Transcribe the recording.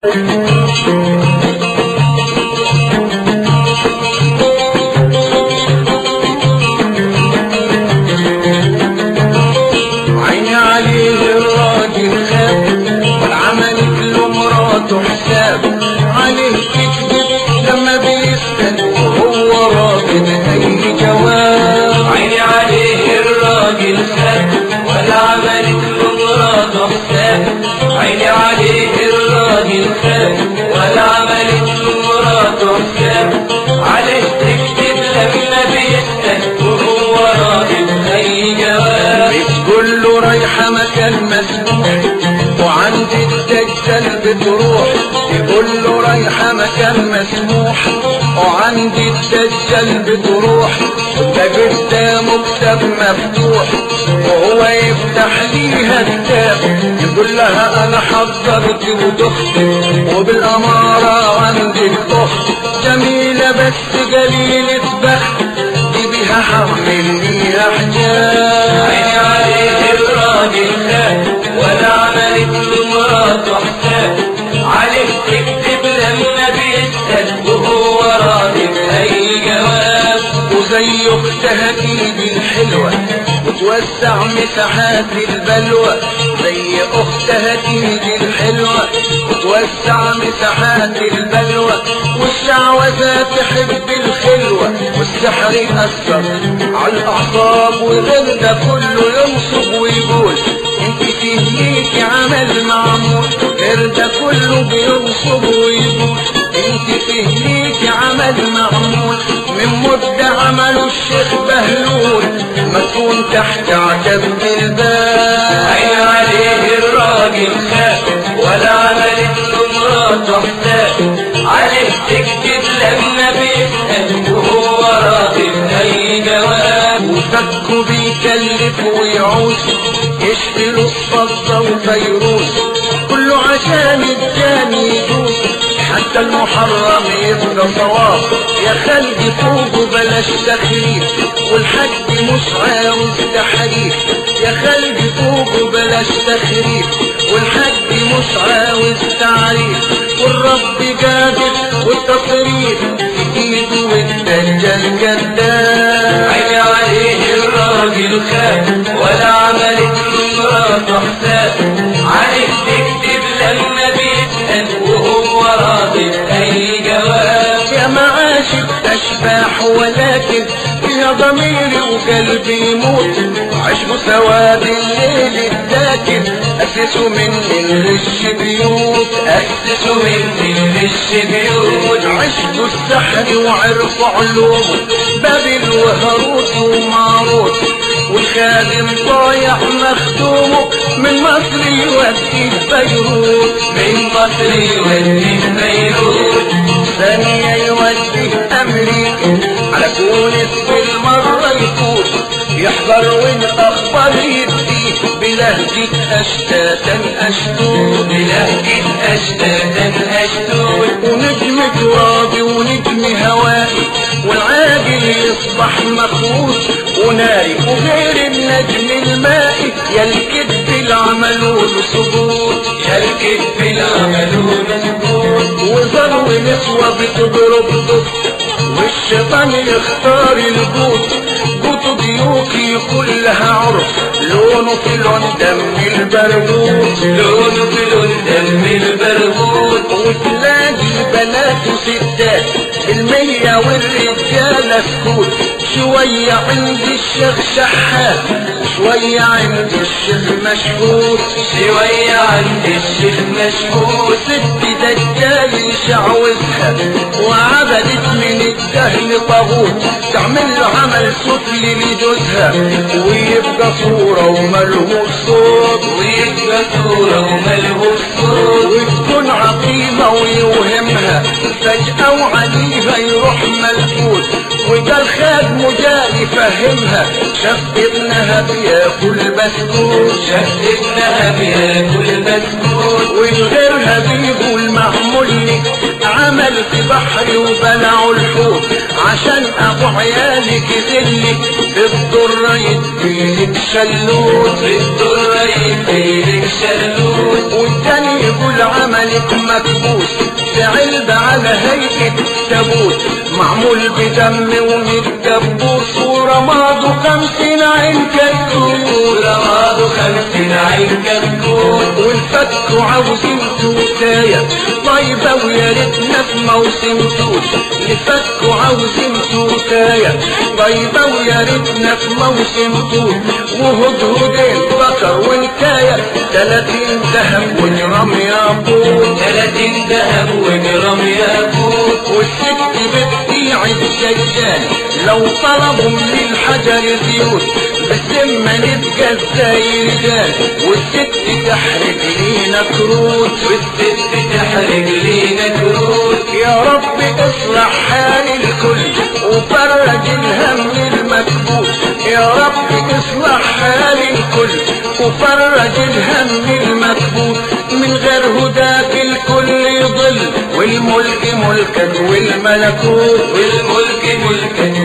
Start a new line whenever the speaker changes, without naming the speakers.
عيني عليه الراجل خاف والعملت له مراته حساب عليه تكذب لما بيسأل وهو راجل اي جواب
عيني عليه الراجل خاب ولا عملت له مراته حساب عيني عليه الراجل خاب ولا عملت له مراته حساب عليه تكتب لما بيسأل وهو راجل اي جواب
بتقول له رايحة مكان مسموح وعند الدجال بتروح تقول له رايحة مكان مسموح وعند الدجال بتروح ده قدامه كتاب مفتوح وهو يفتح ليها كتاب يقول لها انا حضرت ودخت وبالامارة عندك اخت جميلة بس قليلة بخت دي بيها حمل ليها حجاب
عيني عليه الراجل خاب ولا عملت له مراته حساب عليه تكتب لما بيسأل وهو راجل اي جواب
وزي اختها تيجي الحلوة وتوسع مساحات البلوى زي اختها تيجي الحلوة وتوسع مساحات البلوى والشعوذة تحب الخلوة والسحر يأثر على الأعصاب وغير ده كله ينصب ويقول انت فيه ليكي عمل معمول غير ده كله بينصب ويقول انت فيه ليكي عمل معمول من مدة عمله الشيخ بهلول مدفون تحت عتب الباب
عين عليه الراجل خاب ولا عملت له مراته حساب عليه تكتب لما بيسأل وهو راجل اي جواب
وفكه بيكلف ويعوز يشفي له الصدى وفيروز كله عشان الجاني يدوس حتى المحرم يبقى صواب يا خلقي فوقه بلاش تخريف والحج مش عاوز تحريف يا خلقي فوقه بلاش تخريف والحج مش عاوز تعريف والرب قادر والتصريف في ايده والدجال كذاب
عين عليه الراجل خاب ولا عملت له مراته حساب عليه تكتب لما بيسأل وهو راضي اي جواب
يا معاشي اشباح ولكن فيها ضميري وقلبي يموت عشق سواد الليل الداكن اسسوا من الغش بيوت
أسسوا من الغش بيوت
عشق السحر وعرفوا علومه بابل وهاروت وماروت والخادم ضايع مخدومه من مصر يودي بيروت
من مصر يودي بيروت
ثانية يوديه أمريكا على تونس بالمرة يفوت يحضر والأخبار يديه بلهجة أشتاتا أشتوت
بلهجة أشتاتا أشتوت
ونجم ترابي ونجم هوائي والعاجل يصبح مخوت وناري وغير النجم المائي يا الكذب العملون سقوط
يا الكذب العملون سكوت
وزر نسوة بتضرب ضد والشيطان يختار الجود جوت ضيوكي كلها عرف لونه في لون دم البرغوث
لونه في لون دم البرغوث
وتلاقي بنات وستات المية والرجالة سكوت شوية عند الشيخ شحات شوية عند الشيخ مشهور
شوية عند الشيخ مشهور
ست دجال يشعوذها وعبدت من الدهن طاغوت تعمل له عمل سفلي لجوزها ويبقى صورة وملهوش صوت
ويبقى صورة وملهوش صوت
وتكون عقيمة ويوهمها فجأة وعليها يروح ملفوت وده الخادم جاي يفهمها شاف ابنها بياكل بسكوت
شاف ابنها بياكل بسكوت
وغيرها بيقول معمول لي عمل في بحري وبلعوا الحوت عشان ابو عيالك ذلك الضر يديلك شلوت
بالدرة يديلك شلوت
والتاني يقول عملك مكبوس في علبة على هيئة تابوت معمول بدم ومتدبوس ورماده خمسين عين كتكوت
ورماده خمسين عين كتكوت
والفك عاوزين توتاية طيبة ويا ريتنا في موسم توت الفك عاوزين توتاية طيبة ويا ريتنا في موسم توت وهدهدين بكر والكاية تلاتين ذهب وجرام ياقوت
تلاتين دهب وجرام ياقوت
والست بتبيع الدجال لو طلبوا من الحجر زيوت بالذمة نبقى ازاي رجال والست تحرق لينا كروت
والست تحرق لينا كروت
يا رب اصلح حال الكل وفرج الهم المكبوت يا رب اصلح حال الكل وفرج الهم المكبوت من غير هداك الكل يضل والملك ملكا والملكوت
والملك ملكا